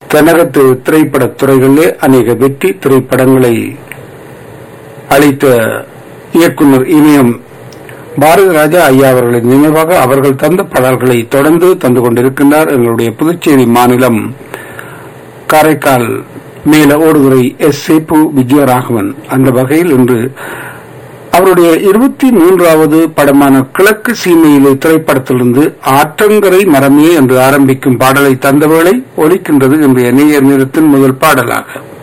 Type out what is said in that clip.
தென்னகத்து திரைப்படத் துறைகளிலே அநேக வெற்றி திரைப்படங்களை அளித்த இயக்குனர் இமயம் பாரதி ராஜா ஐயா அவர்களின் நினைவாக அவர்கள் தந்த பாடல்களை தொடர்ந்து தந்து கொண்டிருக்கின்றார் எங்களுடைய புதுச்சேரி மாநிலம் காரைக்கால் மேல ஓடுதுறை எஸ் சேப்பு விஜயராகவன் அந்த வகையில் இன்று அவருடைய இருபத்தி மூன்றாவது படமான கிழக்கு சீமையிலே திரைப்படத்திலிருந்து ஆற்றங்கரை மரமே என்று ஆரம்பிக்கும் பாடலை தந்தவேளை ஒலிக்கின்றது இன்றைய நேயர் நிறத்தின் முதல் பாடலாக